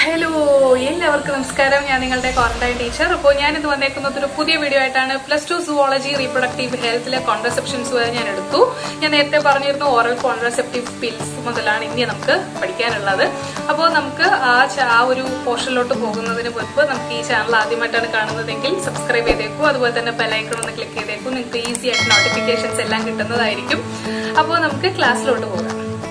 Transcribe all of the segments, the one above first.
hello എല്ലാവർക്കും നമസ്കാരം ഞാൻ നിങ്ങളുടെ ക്വാറന്റൈൻ ടീച്ചർ അപ്പോൾ ഞാൻ ഇന്ന് വന്നേക്കുന്നത് ഒരു പുതിയ വീഡിയോ ആയിട്ടാണ് പ്ലസ് ടു സുവോളജി റീപ്രൊഡക്റ്റീവ് ഹെൽത്തിലെ കോൺട്രസെപ്ഷൻസ് വരെ ഞാൻ എടുത്തു ഞാൻ നേരത്തെ പറഞ്ഞിരുന്നു ഓറൽ കോൺട്രസെപ്റ്റീവ് പിൽസ് മുതലാണ് ഇനി നമുക്ക് പഠിക്കാനുള്ളത് അപ്പോൾ നമുക്ക് ആ ച- ആ ഒരു പോർഷനിലോട്ട് പോകുന്നതിന് മുൻപ് നമുക്ക് ഈ ചാനൽ ആദ്യമായിട്ടാണ് കാണുന്നതെങ്കിൽ സബ്സ്ക്രൈബ് ചെയ്തേക്കൂ അതുപോലെ തന്നെ ബെലൈക്കൺ ഒന്ന് ക്ലിക്ക് ചെയ്തേക്കൂ നിങ്ങൾക്ക് ഈസി ആയിട്ട് നോട്ടിഫിക്കേഷൻസ് എല്ലാം കിട്ടുന്നതായിരിക്കും അപ്പോൾ നമുക്ക് ക്ലാസ്സിലോട്ട് പോകാം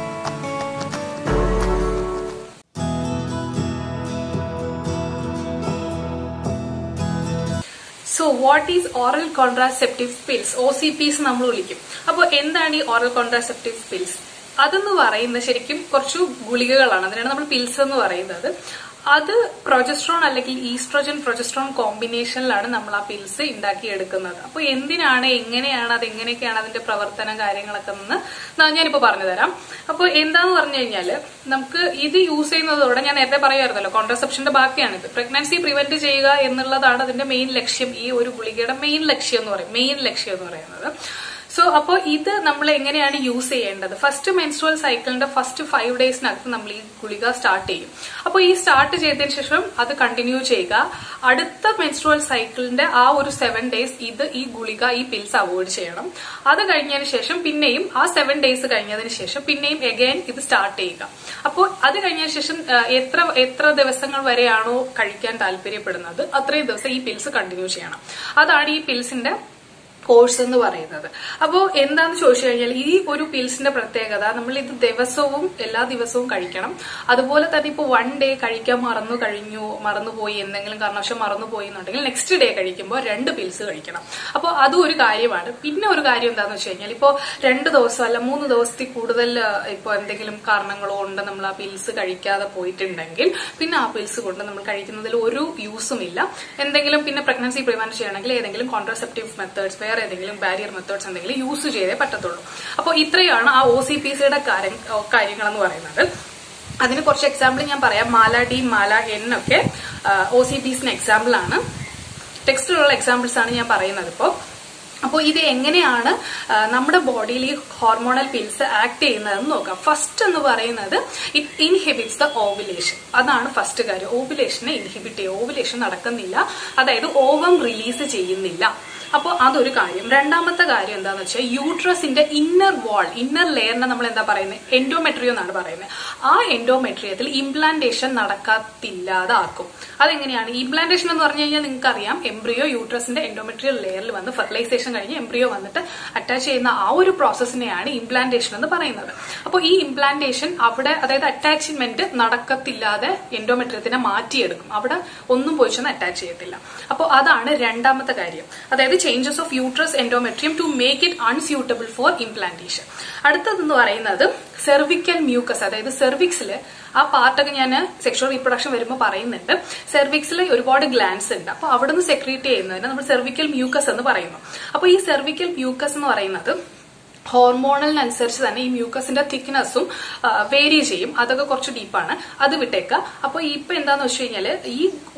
so what is oral contraceptive pills O C Ps നമ്മൾ വിളിക്കും അപ്പോൾ എന്താണ് ഈ ഓറൽ കോൺട്രാസെപ്റ്റീവ് പിൽസ് അതെന്ന് പറയുന്നത് ശരിക്കും കുറച്ചു ഗുളികകളാണ് അതിനാണ് നമ്മൾ പിൽസ് എന്ന് പറയുന്നത് അത് പ്രൊജസ്ട്രോൺ അല്ലെങ്കിൽ ഈസ്ട്രോജൻ പ്രൊജസ്ട്രോൺ കോമ്പിനേഷനിലാണ് നമ്മൾ ആ പിൽസ് ഉണ്ടാക്കിയെടുക്കുന്നത് അപ്പോൾ എന്തിനാണ് എങ്ങനെയാണ് അത് എങ്ങനെയൊക്കെയാണ് അതിന്റെ പ്രവർത്തനം കാര്യങ്ങളൊക്കെ എന്ന് ന- ഞാനിപ്പോ പറഞ്ഞു തരാം അപ്പോൾ എന്താന്ന് പറഞ്ഞു കഴിഞ്ഞാല് നമുക്ക് ഇത് യൂസ് ചെയ്യുന്നതോടെ ഞാൻ നേരത്തെ പറയുമായിരുന്നല്ലോ കോൺട്രസെപ്ഷന്റെ ബാക്കിയാണിത് പ്രഗ്നൻസി പ്രിവെന്റ് ചെയ്യുക എന്നുള്ളതാണ് അതിന്റെ മെയിൻ ലക്ഷ്യം ഈ ഒരു ഗുളികയുടെ മെയിൻ ലക്ഷ്യം എന്ന് പറയും മെയിൻ ലക്ഷ്യം എന്ന് പറയുന്നത് സോ അപ്പോൾ ഇത് നമ്മൾ എങ്ങനെയാണ് യൂസ് ചെയ്യേണ്ടത് ഫസ്റ്റ് മെൻസ്ട്രുവൽ സൈക്കിളിന്റെ ഫസ്റ്റ് ഫൈവ് ഡേയ്സിനകത്ത് നമ്മൾ ഈ ഗുളിക സ്റ്റാർട്ട് ചെയ്യും അപ്പോൾ ഈ സ്റ്റാർട്ട് ചെയ്തതിന് ശേഷം അത് കണ്ടിന്യൂ ചെയ്യുക അടുത്ത മെൻസ്ട്രുവൽ സൈക്കിളിന്റെ ആ ഒരു സെവൻ ഡേയ്സ് ഇത് ഈ ഗുളിക ഈ പിൽസ് അവോയ്ഡ് ചെയ്യണം അത് കഴിഞ്ഞതിന് ശേഷം പിന്നെയും ആ സെവൻ ഡേയ്സ് കഴിഞ്ഞതിന് ശേഷം പിന്നെയും എഗൈൻ ഇത് സ്റ്റാർട്ട് ചെയ്യുക അപ്പോൾ അത് കഴിഞ്ഞതിന് ശേഷം ആ, എത്ര എത്ര ദിവസങ്ങൾ വരെയാണോ കഴിക്കാൻ താല്പര്യപ്പെടുന്നത് അത്രയും ദിവസം ഈ പിൽസ് കണ്ടിന്യൂ ചെയ്യണം അതാണ് ഈ പിൽസിന്റെ കോഴ്സ് എന്ന് പറയുന്നത് അപ്പോൾ എന്താന്ന് ചോദിച്ചു കഴിഞ്ഞാൽ ഈ ഒരു പിൽസിന്റെ പ്രത്യേകത നമ്മൾ ഇത് ദിവസവും എല്ലാ ദിവസവും കഴിക്കണം അതുപോലെ തന്നെ ഇപ്പോൾ വൺ ഡേ കഴിക്കാൻ മറന്നു കഴിഞ്ഞു മറന്നുപോയി എന്തെങ്കിലും കാരണവശാൽ മറന്നുപോയി എന്നുണ്ടെങ്കിൽ നെക്സ്റ്റ് ഡേ കഴിക്കുമ്പോൾ രണ്ട് പിൽസ് കഴിക്കണം അപ്പോൾ അതും ഒരു കാര്യമാണ് പിന്നെ ഒരു കാര്യം എന്താണെന്ന് വെച്ച് കഴിഞ്ഞാൽ ഇപ്പോൾ രണ്ട് ദിവസം അല്ല മൂന്ന് ദിവസത്തിൽ കൂടുതൽ ഇപ്പോൾ എന്തെങ്കിലും കാരണങ്ങളോ കൊണ്ട് നമ്മൾ ആ പിൽസ് കഴിക്കാതെ പോയിട്ടുണ്ടെങ്കിൽ പിന്നെ ആ പിൽസ് കൊണ്ട് നമ്മൾ കഴിക്കുന്നതിൽ ഒരു യൂസും ഇല്ല എന്തെങ്കിലും പിന്നെ പ്രഗ്നൻസി പ്രിവെന്റ് ചെയ്യണമെങ്കിൽ ഏതെങ്കിലും കോൺട്രസെപ്റ്റീവ് മെത്തേഡ്സ് വേറെ ഏതെങ്കിലും ബാരിയർ മെത്തേഡ്സ് എന്തെങ്കിലും യൂസ് ചെയ്തേ പറ്റത്തുള്ളൂ അപ്പോൾ ഇത്രയാണ് ആ ഒ സി പി സിയുടെ കാര്യങ്ങൾ എന്ന് പറയുന്നത് അതിന് കുറച്ച് എക്സാമ്പിൾ ഞാൻ പറയാം മാല ഡി മാല എൻ ഒക്കെ ഒ സി പിസിന് എക്സാമ്പിൾ ആണ് ടെക്സ്റ്റിലുള്ള എക്സാമ്പിൾസ് ആണ് ഞാൻ പറയുന്നത് ഇപ്പോൾ അപ്പോൾ ഇത് എങ്ങനെയാണ് ആ, നമ്മുടെ ബോഡിയിൽ ഈ ഹോർമോണൽ പിൽസ് ആക്ട് ചെയ്യുന്നതെന്ന് നോക്കാം ഫസ്റ്റ് എന്ന് പറയുന്നത് ഇറ്റ് ഇൻഹിബിറ്റ്സ് ദ ഓവുലേഷൻ അതാണ് ഫസ്റ്റ് കാര്യം ഓവുലേഷനെ ഇൻഹിബിറ്റ് ചെയ്യും ഓവുലേഷൻ നടക്കുന്നില്ല അതായത് ഓവം റിലീസ് ചെയ്യുന്നില്ല അപ്പോൾ അതൊരു കാര്യം രണ്ടാമത്തെ കാര്യം എന്താന്ന് വെച്ചാൽ യൂട്രസിന്റെ ഇന്നർ വാൾ ഇന്നർ ലെയറിനെ നമ്മൾ എന്താ പറയുന്നത് എൻഡോമെട്രിയോ എന്നാണ് പറയുന്നത് ആ എൻഡോമെട്രിയത്തിൽ ഇംപ്ലാന്റേഷൻ നടക്കത്തില്ലാതാക്കും അതെങ്ങനെയാണ് ഇംപ്ലാന്റേഷൻ എന്ന് പറഞ്ഞു കഴിഞ്ഞാൽ നിങ്ങൾക്ക് അറിയാം എംബ്രിയോ യൂട്രസിന്റെ എൻഡോമെട്രിയൽ ലെയറിൽ വന്ന് ഫെർട്ടിലൈസേഷൻ കഴിഞ്ഞ് എംബ്രിയോ വന്നിട്ട് അറ്റാച്ച് ചെയ്യുന്ന ആ ഒരു പ്രോസസ്സിനെയാണ് ഇംപ്ലാന്റേഷൻ എന്ന് പറയുന്നത് അപ്പോൾ ഈ ഇംപ്ലാന്റേഷൻ അവിടെ അതായത് അറ്റാച്ച്മെന്റ് നടക്കത്തില്ലാതെ എൻഡോമെട്രിയത്തിനെ മാറ്റിയെടുക്കും അവിടെ ഒന്നും പോയി ചെന്ന് അറ്റാച്ച് ചെയ്യത്തില്ല അപ്പോൾ അതാണ് രണ്ടാമത്തെ കാര്യം അതായത് changes of uterus endometrium to make it unsuitable for implantation അടുത്തതെന്ന് പറയുന്നത് സെർവിക്കൽ മ്യൂക്കസ് അതായത് സെർവിക്സിൽ ആ പാർട്ടൊക്കെ ഞാൻ സെക്ഷൽ റീപ്രൊഡക്ഷൻ വരുമ്പോൾ പറയുന്നുണ്ട് സെർവിക്സിൽ ഒരുപാട് ഗ്ലാൻസ് ഉണ്ട് അപ്പോൾ അവിടെ നിന്ന് സെക്രീറ്റ് ചെയ്യുന്നതിന് നമ്മൾ സെർവിക്കൽ മ്യൂക്കസ് എന്ന് പറയുന്നു അപ്പോൾ ഈ സെർവിക്കൽ മ്യൂക്കസ് എന്ന് പറയുന്നത് ഹോർമോണലിനനുസരിച്ച് തന്നെ ഈ മ്യൂക്കസിന്റെ തിക്നെസ്സും വേരി ചെയ്യും അതൊക്കെ കുറച്ച് ഡീപ്പാണ് അത് വിട്ടേക്കുക അപ്പോൾ ഇപ്പൊ എന്താന്ന് വെച്ച് കഴിഞ്ഞാല് ഈ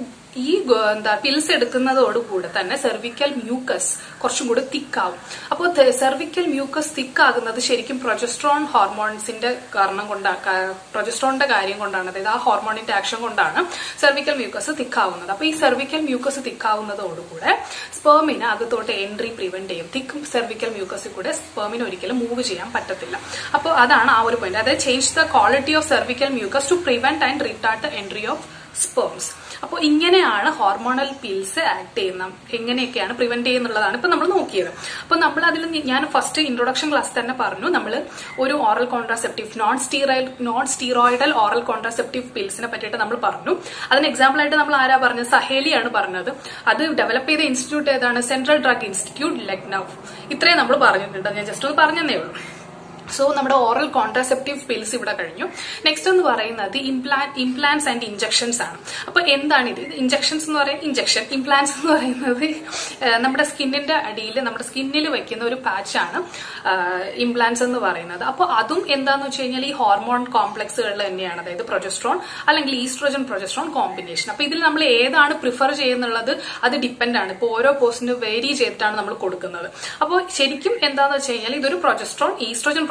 ഈ ഗ- എന്താ പിൽസ് എടുക്കുന്നതോടുകൂടെ തന്നെ സെർവിക്കൽ മ്യൂക്കസ് കുറച്ചും കൂടി തിക്കാവും അപ്പോൾ സെർവിക്കൽ മ്യൂക്കസ് തിക്കാകുന്നത് ശരിക്കും പ്രൊജസ്ട്രോൺ ഹോർമോൺസിന്റെ കാരണം കൊണ്ടാണ് പ്രൊജസ്ട്രോണിന്റെ കാര്യം കൊണ്ടാണ് അതായത് ആ ഹോർമോണിന്റെ ആക്ഷൻ കൊണ്ടാണ് സെർവിക്കൽ മ്യൂക്കസ് തിക്കാവുന്നത് അപ്പോൾ ഈ സെർവിക്കൽ മ്യൂക്കസ് തിക്കാവുന്നതോടുകൂടെ സ്പേമിന് അകത്തോട്ട് എൻട്രി പ്രിവെന്റ് ചെയ്യും തിക്ക് സെർവിക്കൽ മ്യൂക്കസിൽ കൂടെ സ്പേമിന് ഒരിക്കലും മൂവ് ചെയ്യാൻ പറ്റത്തില്ല അപ്പോൾ അതാണ് ആ ഒരു പോയിന്റ് അതായത് change the quality of cervical mucus to prevent and retard entry of sperms അപ്പോൾ ഇങ്ങനെയാണ് ഹോർമോണൽ പിൽസ് ആക്ട് ചെയ്യുന്ന എങ്ങനെയൊക്കെയാണ് പ്രിവെന്റ് ചെയ്യുന്നുള്ളതാണ് ഇപ്പൊ നമ്മൾ നോക്കിയത് അപ്പൊ നമ്മൾ അതിൽ ഞാൻ ഫസ്റ്റ് ഇൻട്രൊഡക്ഷൻ ക്ലാസ് തന്നെ പറഞ്ഞു നമ്മൾ ഒരു oral contraceptive non steroid non steroidal oral contraceptive പിൽസിനെ പറ്റിയിട്ട് നമ്മൾ പറഞ്ഞു അതിന് എക്സാമ്പിൾ ആയിട്ട് നമ്മൾ ആരാ പറഞ്ഞത് സഹേലിയാണ് പറഞ്ഞത് അത് ഡെവലപ്പ് ചെയ്ത ഇൻസ്റ്റിറ്റ്യൂട്ട് ഏതാണ് സെൻട്രൽ ഡ്രഗ് ഇൻസ്റ്റിറ്റ്യൂട്ട് ലക്നൌ ഇത്രയും നമ്മൾ പറഞ്ഞിട്ടുണ്ട് ഞാൻ ജസ്റ്റ് ഒന്ന് പറഞ്ഞതേ ഉള്ളൂ സോ നമ്മുടെ ഓറൽ കോൺട്രാസെപ്റ്റീവ് പിൽസ് ഇവിടെ കഴിഞ്ഞു നെക്സ്റ്റ് എന്ന് പറയുന്നത് ഇംപ്ലാൻ ഇംപ്ലാൻസ് ആൻഡ് ഇഞ്ചക്ഷൻസ് ആണ് അപ്പൊ എന്താണ് ഇത് ഇഞ്ചക്ഷൻസ് എന്ന് പറയുന്നത് ഇഞ്ചക്ഷൻ ഇംപ്ലാൻസ് എന്ന് പറയുന്നത് ഏഹ്, നമ്മുടെ സ്കിന്നിന്റെ അടിയിൽ നമ്മുടെ സ്കിന്നിൽ വെക്കുന്ന ഒരു പാച്ചാണ് ഇംപ്ലാൻസ് എന്ന് പറയുന്നത് അപ്പോൾ അതും എന്താന്ന് വെച്ച് കഴിഞ്ഞാൽ ഈ ഹോർമോൺ കോംപ്ലക്സുകളിൽ തന്നെയാണ് അതായത് പ്രൊജസ്ട്രോൺ അല്ലെങ്കിൽ ഈസ്ട്രോജൻ പ്രൊജസ്ട്രോൺ കോമ്പിനേഷൻ അപ്പൊ ഇതിൽ നമ്മൾ ഏതാണ് പ്രിഫർ ചെയ്യുന്നുള്ളത് അത് ഡിപ്പെൻഡ് ആണ് ഇപ്പോൾ ഓരോ പോസ്റ്റിന് വേരി ചെയ്തിട്ടാണ് നമ്മൾ കൊടുക്കുന്നത് അപ്പോൾ ശരിക്കും എന്താന്ന് വെച്ച് കഴിഞ്ഞാൽ ഇതൊരു പ്രൊജസ്ട്രോൺ ഈസ്ട്രോജൻ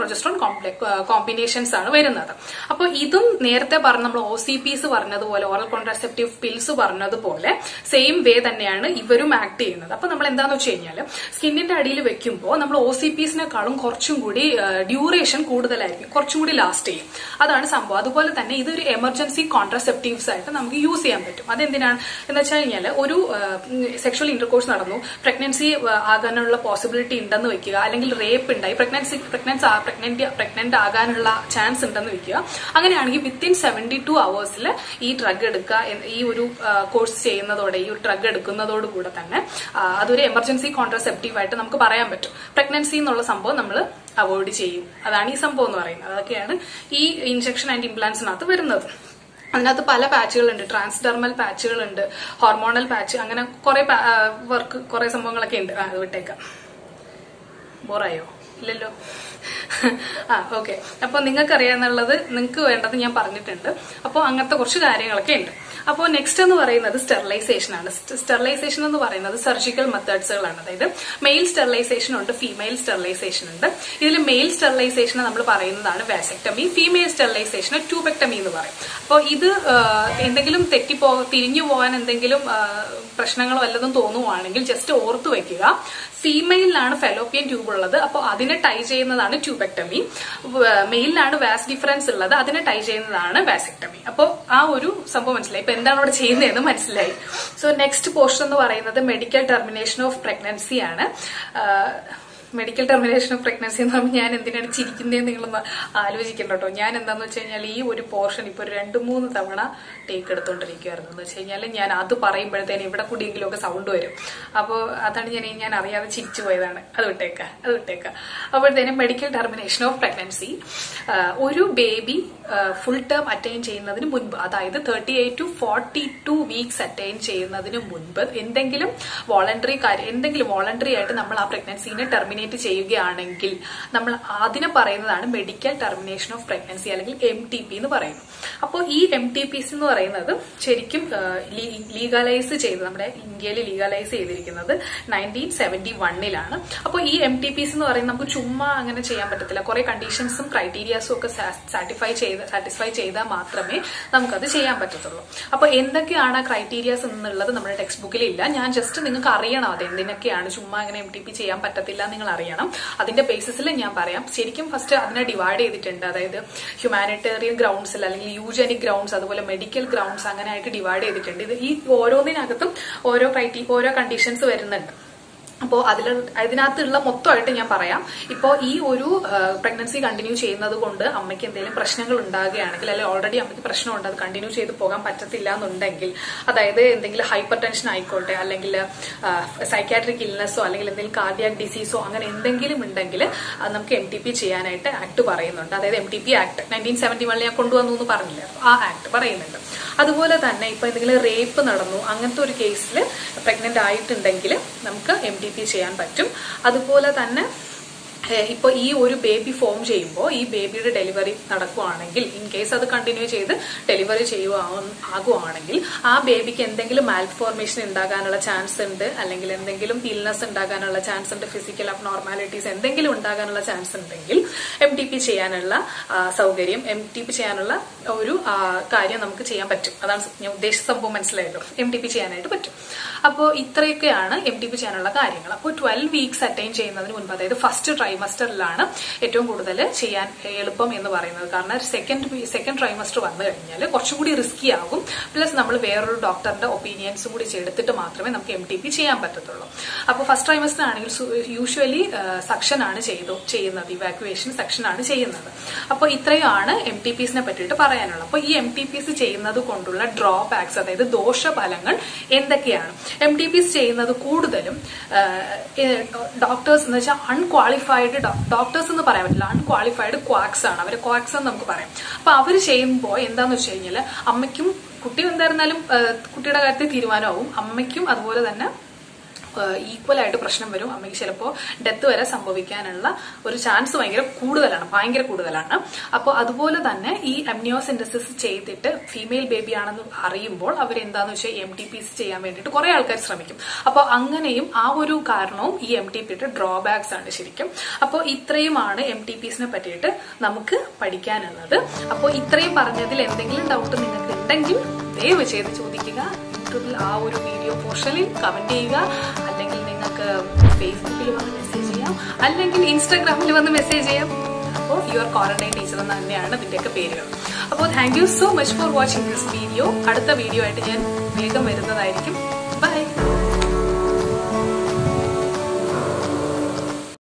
പ്രൊജസ്ട്രോൺ കോമ്പിനേഷൻസ് ആണ് വരുന്നത് അപ്പോൾ ഇതും നേരത്തെ പറഞ്ഞ നമ്മൾ ഒ സി പിസ് പറഞ്ഞതുപോലെ ഓറൽ കോൺട്രാസെപ്റ്റീവ് പിൽസ് പറഞ്ഞതുപോലെ സെയിം വേ തന്നെയാണ് ഇവരും ആക്ട് ചെയ്യുന്നത് അപ്പൊ നമ്മൾ എന്താന്ന് വെച്ച് കഴിഞ്ഞാൽ സ്കിന്നിന്റെ അടിയിൽ വെക്കുമ്പോൾ നമ്മൾ ഒ സി പിസിനെക്കാളും കുറച്ചും കൂടി ഡ്യൂറേഷൻ കൂടുതലായിരിക്കും കുറച്ചും കൂടി ലാസ്റ്റ് ചെയ്യും അതാണ് സംഭവം അതുപോലെ തന്നെ ഇതൊരു എമർജൻസി കോൺട്രാസെപ്റ്റീവ്സ് ആയിട്ട് നമുക്ക് യൂസ് ചെയ്യാൻ പറ്റും അതെന്തിനാണ് എന്ന് വെച്ച് കഴിഞ്ഞാൽ ഒരു സെക്ഷൽ ഇന്റർകോഴ്സ് നടന്നു പ്രഗ്നൻസി ആകാനുള്ള പോസിബിലിറ്റി ഉണ്ടെന്ന് വെക്കുക അല്ലെങ്കിൽ റേപ്പ് ഉണ്ടായി പ്രഗ്നൻസി പ്രഗ്നൻസ് പ്രഗ്നന്റ് പ്രഗ്നന്റ് ആകാനുള്ള ചാൻസ് ഉണ്ടെന്ന് വെക്കുക അങ്ങനെയാണെങ്കിൽ വിത്തിൻ സെവന്റി ടു അവേഴ്സിൽ ഈ ഡ്രഗ് എടുക്കുക എന്ന് ഈ ഒരു കോഴ്സ് ചെയ്യുന്നതോടെ ഈ ഒരു ഡ്രഗ് എടുക്കുന്നതോട് കൂടെ തന്നെ ആ, അതൊരു എമർജൻസി കോൺട്രാസെപ്റ്റീവ് ആയിട്ട് നമുക്ക് പറയാൻ പറ്റും പ്രഗ്നൻസി എന്നുള്ള സംഭവം നമ്മൾ അവോയ്ഡ് ചെയ്യും അതാണ് ഈ സംഭവം എന്ന് പറയുന്നത് അതൊക്കെയാണ് ഈ ഇൻജെക്ഷൻ ആൻഡ് ഇംപ്ലാൻസിനകത്ത് വരുന്നത് അതിനകത്ത് പല പാച്ചുകളുണ്ട് ട്രാൻസ്ഡെർമൽ പാച്ചുകളുണ്ട് ഹോർമോണൽ പാച്ച് അങ്ങനെ കുറെ വർക്ക് കുറെ സംഭവങ്ങളൊക്കെ ഉണ്ട് ആ, അത് വിട്ടേക്കാം ബോറായോ ഇല്ലല്ലോ ആ ഓക്കെ അപ്പൊ നിങ്ങൾക്ക് അറിയാന്നുള്ളത് നിങ്ങൾക്ക് വേണ്ടത് ഞാൻ പറഞ്ഞിട്ടുണ്ട് അപ്പോൾ അങ്ങനത്തെ കുറച്ച് കാര്യങ്ങളൊക്കെ ഉണ്ട് അപ്പോൾ നെക്സ്റ്റ് എന്ന് പറയുന്നത് സ്റ്റെറിലൈസേഷൻ ആണ് സ്റ്റെറിലൈസേഷൻ എന്ന് പറയുന്നത് സർജിക്കൽ മെത്തേഡ്സുകളാണ് അതായത് മെയിൽ സ്റ്റെറിലൈസേഷൻ ഉണ്ട് ഫീമെയിൽ സ്റ്റെറിലൈസേഷൻ ഉണ്ട് ഇതിൽ മെയിൽ സ്റ്റെറിലൈസേഷൻ നമ്മൾ പറയുന്നതാണ് വാസെക്ടമി ഫീമെയിൽ സ്റ്റെറിലൈസേഷൻ ട്യൂബെക്ടമി എന്ന് പറയും അപ്പോൾ ഇത് ആ, എന്തെങ്കിലും തെറ്റിപ്പോ തിരിഞ്ഞു പോകാൻ എന്തെങ്കിലും ആ, പ്രശ്നങ്ങളോ വല്ലതും തോന്നുവാണെങ്കിൽ ജസ്റ്റ് ഓർത്തു വെക്കുക ഫീമെയിലാണ് ഫെലോപ്പിയൻ ട്യൂബ് ഉള്ളത് അപ്പോൾ അതിനെ ടൈ ചെയ്യുന്നതാണ് ട്യൂബെക്ടമി മെയിലിലാണ് വാസ് ഡിഫറൻസ് ഉള്ളത് അതിനെ ടൈ ചെയ്യുന്നതാണ് വാസെക്ടമി അപ്പോൾ ആ ഒരു സംഭവം മനസ്സിലായി ഇപ്പൊ എന്താണ് അവിടെ ചെയ്യുന്നതെന്ന് മനസ്സിലായി സോ നെക്സ്റ്റ് പോർഷൻ എന്ന് പറയുന്നത് മെഡിക്കൽ ടെർമിനേഷൻ ഓഫ് പ്രഗ്നൻസി ആണ് മെഡിക്കൽ ടെർമിനേഷൻ ഓഫ് പ്രഗ്നൻസി എന്ന് പറയുമ്പോൾ ഞാൻ എന്തിനാണ് ചിരിക്കുന്നതെന്ന് നിങ്ങളൊന്ന് ആലോചിക്കണം കേട്ടോ ഞാൻ എന്താന്ന് വെച്ച് കഴിഞ്ഞാൽ ഈ ഒരു പോർഷൻ ഇപ്പൊ ഒരു രണ്ട് മൂന്ന് തവണ ടേക്ക് എടുത്തോണ്ടിരിക്കുവായിരുന്നു എന്ന് വെച്ച് കഴിഞ്ഞാൽ ഞാൻ അത് പറയുമ്പോഴത്തേനും ഇവിടെ കൂടിയെങ്കിലും ഒക്കെ സൗണ്ട് വരും അപ്പോൾ അതാണ് ഞാൻ ഞാൻ അറിയാതെ ചിരിച്ചു പോയതാണ് അത് വിട്ടേക്ക അത് വിട്ടേക്ക അപ്പോഴത്തേനും മെഡിക്കൽ ടെർമിനേഷൻ ഓഫ് പ്രഗ്നൻസി ഒരു ബേബി ഫുൾ ടേം അറ്റൈൻ ചെയ്യുന്നതിന് മുൻപ് അതായത് thirty eight to forty two weeks attain ചെയ്യുന്നതിന് മുൻപ് എന്തെങ്കിലും വോളണ്ടറി കാര്യം എന്തെങ്കിലും വോളണ്ടറി ആയിട്ട് നമ്മൾ ആ പ്രഗ്നൻസിനെ ടെർമിനേറ്റ് ചെയ്യുകയാണെങ്കിൽ നമ്മൾ അതിനെ പറയുന്നതാണ് മെഡിക്കൽ ടെർമിനേഷൻ ഓഫ് പ്രഗ്നൻസി അല്ലെങ്കിൽ എം ടി പി എന്ന് പറയുന്നത് അപ്പോൾ ഈ എം ടി പിസ് എന്ന് പറയുന്നത് ശരിക്കും ലീഗലൈസ് ചെയ്ത് നമ്മുടെ ഇന്ത്യയിൽ ലീഗലൈസ് ചെയ്തിരിക്കുന്നത് നയൻറ്റീൻ സെവന്റി വണ്ണിലാണ് അപ്പോൾ ഈ എം ടി പിസ് എന്ന് പറയുന്നത് നമുക്ക് ചുമ്മാ അങ്ങനെ ചെയ്യാൻ പറ്റത്തില്ല കുറെ കണ്ടീഷൻസും ക്രൈറ്റീരിയാസും ഒക്കെ സാറ്റിസ്ഫൈ ചെയ്ത് സാറ്റിസ്ഫൈ ചെയ്താൽ മാത്രമേ നമുക്കത് ചെയ്യാൻ പറ്റത്തുള്ളൂ അപ്പോൾ എന്തൊക്കെയാണ് ആ ക്രൈറ്റീരിയാസ് എന്നുള്ളത് നമ്മുടെ ടെക്സ്റ്റ് ബുക്കിൽ ഇല്ല ഞാൻ ജസ്റ്റ് നിങ്ങൾക്ക് അറിയണം അത് എന്തിനൊക്കെയാണ് ചുമ്മാ അങ്ങനെ എം ടി പി ചെയ്യാൻ പറ്റത്തില്ല നിങ്ങൾ അറിയണം അതിന്റെ ബേസിസിൽ ഞാൻ പറയാം ശരിക്കും ഫസ്റ്റ് അതിനെ ഡിവൈഡ് ചെയ്തിട്ടുണ്ട് അതായത് ഹ്യൂമാനിറ്റേറിയൻ ഗ്രൗണ്ട്സിൽ അല്ലെങ്കിൽ യൂജനിക് ഗ്രൗണ്ട്സ് അതുപോലെ മെഡിക്കൽ ഗ്രൗണ്ട്സ് അങ്ങനെ ആയിട്ട് ഡിവൈഡ് ചെയ്തിട്ടുണ്ട് ഇത് ഈ ഓരോന്നിനകത്തും ഓരോ ക്രൈറ്റീ ഓരോ കണ്ടീഷൻസ് വരുന്നുണ്ട് അപ്പോൾ അതിൽ അതിനകത്തുള്ള മൊത്തമായിട്ട് ഞാൻ പറയാം ഇപ്പോൾ ഈ ഒരു പ്രഗ്നൻസി കണ്ടിന്യൂ ചെയ്യുന്നത് കൊണ്ട് അമ്മയ്ക്ക് എന്തെങ്കിലും പ്രശ്നങ്ങൾ ഉണ്ടാകുകയാണെങ്കിൽ അല്ലെങ്കിൽ ഓൾറെഡി അമ്മയ്ക്ക് പ്രശ്നമുണ്ട് അത് കണ്ടിന്യൂ ചെയ്ത് പോകാൻ പറ്റത്തില്ല എന്നുണ്ടെങ്കിൽ അതായത് എന്തെങ്കിലും ഹൈപ്പർ ടെൻഷൻ ആയിക്കോട്ടെ അല്ലെങ്കിൽ സൈക്കാട്രിക് ഇൽനെസ്സോ അല്ലെങ്കിൽ എന്തെങ്കിലും കാർഡിയാക് ഡിസീസോ അങ്ങനെ എന്തെങ്കിലും ഉണ്ടെങ്കിൽ അത് നമുക്ക് എം ടി പി ചെയ്യാനായിട്ട് ആക്ട് പറയുന്നുണ്ട് അതായത് M T P act nineteen seventy വണ്ണിൽ ഞാൻ കൊണ്ടുവന്നു എന്ന് പറഞ്ഞില്ല ആ ആക്ട് പറയുന്നുണ്ട് അതുപോലെ തന്നെ ഇപ്പൊ എന്തെങ്കിലും റേപ്പ് നടന്നു അങ്ങനത്തെ ഒരു കേസിൽ പ്രഗ്നന്റ് ആയിട്ടുണ്ടെങ്കിൽ നമുക്ക് എം ടി പി ചെയ്യാൻ പറ്റും അതുപോലെ തന്നെ ഏഹ് ഇപ്പൊ ഈ ഒരു ബേബി ഫോം ചെയ്യുമ്പോൾ ഈ ബേബിയുടെ ഡെലിവറി നടക്കുവാണെങ്കിൽ ഇൻ കേസ് അത് കണ്ടിന്യൂ ചെയ്ത് ഡെലിവറി ചെയ്യുക ആകുവാണെങ്കിൽ ആ ബേബിക്ക് എന്തെങ്കിലും മാൽഫോർമേഷൻ ഉണ്ടാകാനുള്ള ചാൻസ് ഉണ്ട് അല്ലെങ്കിൽ എന്തെങ്കിലും ഇൽനെസ് ഉണ്ടാകാനുള്ള ചാൻസ് ഉണ്ട് ഫിസിക്കൽ അബ്നോർമാലിറ്റീസ് എന്തെങ്കിലും ഉണ്ടാകാനുള്ള ചാൻസ് ഉണ്ടെങ്കിൽ എം ടി പി ചെയ്യാനുള്ള ആ, സൗകര്യം എം ടി പി ചെയ്യാനുള്ള ഒരു ആ, കാര്യം നമുക്ക് ചെയ്യാൻ പറ്റും അതാണ് ഞാൻ ഉദ്ദേശിച്ച സംഭവം മനസ്സിലായല്ലോ എം ടി പി ചെയ്യാനായിട്ട് പറ്റും അപ്പോൾ ഇത്രയൊക്കെയാണ് എം ടി പി ചെയ്യാനുള്ള കാര്യങ്ങൾ അപ്പോൾ ട്വൽവ് വീക്സ് അറ്റൈൻ ചെയ്യുന്നതിന് മുൻപ് അതായത് ഫസ്റ്റ് ട്രൈമസ്റ്ററിലാണ് ഏറ്റവും കൂടുതൽ ചെയ്യാൻ എളുപ്പം എന്ന് പറയുന്നത് കാരണം സെക്കൻഡ് സെക്കൻഡ് ട്രൈമസ്റ്റർ വന്നു കഴിഞ്ഞാൽ കുറച്ചും കൂടി റിസ്കി ആകും പ്ലസ് നമ്മൾ വേറൊരു ഡോക്ടറിന്റെ ഒപ്പീനിയൻസും കൂടി എടുത്തിട്ട് മാത്രമേ നമുക്ക് എം ടി പി ചെയ്യാൻ പറ്റത്തുള്ളൂ അപ്പോൾ ഫസ്റ്റ് ട്രൈമസ്റ്റർ ആണെങ്കിൽ യൂഷ്വലി സക്ഷൻ ആണ് ചെയ്തു ചെയ്യുന്നത് ഇവാക്യുവേഷൻ സെക്ഷൻ ആണ് ചെയ്യുന്നത് അപ്പോൾ ഇത്രയാണ് എം ടി പിസിനെ പറ്റിയിട്ട് പറയാനുള്ളത് അപ്പോൾ ഈ എം ടി പിസ് ചെയ്യുന്നത് കൊണ്ടുള്ള ഡ്രോബാക്സ് അതായത് ദോഷഫലങ്ങൾ എന്തൊക്കെയാണ് എം ടി പിസ് ചെയ്യുന്നത് കൂടുതലും ഡോക്ടേഴ്സ് എന്ന് വെച്ചാൽ അൺക്വാളിഫൈഡ് ഡോക്ടേഴ്സ് എന്ന് പറയാൻ പറ്റില്ല അൺക്വാളിഫൈഡ് ക്വാക്സ് ആണ് അവരെ ക്വാക്സ് എന്ന് നമുക്ക് പറയാം അപ്പൊ അവർ ചെയ്യുമ്പോൾ എന്താന്ന് വെച്ച് കഴിഞ്ഞാൽ അമ്മയ്ക്കും കുട്ടി എന്തായിരുന്നാലും ആ, കുട്ടിയുടെ കാര്യത്തിൽ തീരുമാനമാവും അമ്മയ്ക്കും അതുപോലെ തന്നെ ഈക്വൽ ആയിട്ട് പ്രശ്നം വരും അമ്മയ്ക്ക് ചിലപ്പോൾ ഡെത്ത് വരെ സംഭവിക്കാനുള്ള ഒരു ചാൻസ് ഭയങ്കര കൂടുതലാണ് ഭയങ്കര കൂടുതലാണ് അപ്പോൾ അതുപോലെ തന്നെ ഈ അമ്നിയോസിൻഡസിസ് ചെയ്തിട്ട് ഫീമെയിൽ ബേബി ആണെന്ന് അറിയുമ്പോൾ അവർ എന്താന്ന് വെച്ചാൽ എം ടി പി സി ചെയ്യാൻ വേണ്ടിയിട്ട് കുറെ ആൾക്കാർ ശ്രമിക്കും അപ്പോൾ അങ്ങനെയും ആ ഒരു കാരണവും ഈ എം ടി പിയുടെ ഡ്രോബാക്സ് ആണ് ശരിക്കും അപ്പോൾ ഇത്രയുമാണ് എം ടി പിസിനെ പറ്റിയിട്ട് നമുക്ക് പഠിക്കാനുള്ളത് അപ്പോൾ ഇത്രയും പറഞ്ഞതിൽ എന്തെങ്കിലും ഡൗട്ട് നിങ്ങൾക്ക് ഉണ്ടെങ്കിൽ ദയവ് ചെയ്ത് ചോദിക്കുക യൂട്യൂബിൽ ആ ഒരു വീഡിയോ പോർഷനിൽ കമന്റ് ചെയ്യുക അല്ലെങ്കിൽ നിങ്ങൾക്ക് ഫേസ്ബുക്കിൽ വന്ന് മെസ്സേജ് ചെയ്യാം അല്ലെങ്കിൽ ഇൻസ്റ്റാഗ്രാമിൽ വന്ന് മെസ്സേജ് ചെയ്യാം അപ്പോൾ യുവർ ക്വാറന്റൈൻ ടീച്ചർ എന്ന് തന്നെയാണ് ഇതിന്റെയൊക്കെ പേരുകൾ അപ്പോൾ thank you so much for watching this video അടുത്ത വീഡിയോ ആയിട്ട് ഞാൻ വേഗം വരുന്നതായിരിക്കും ബൈ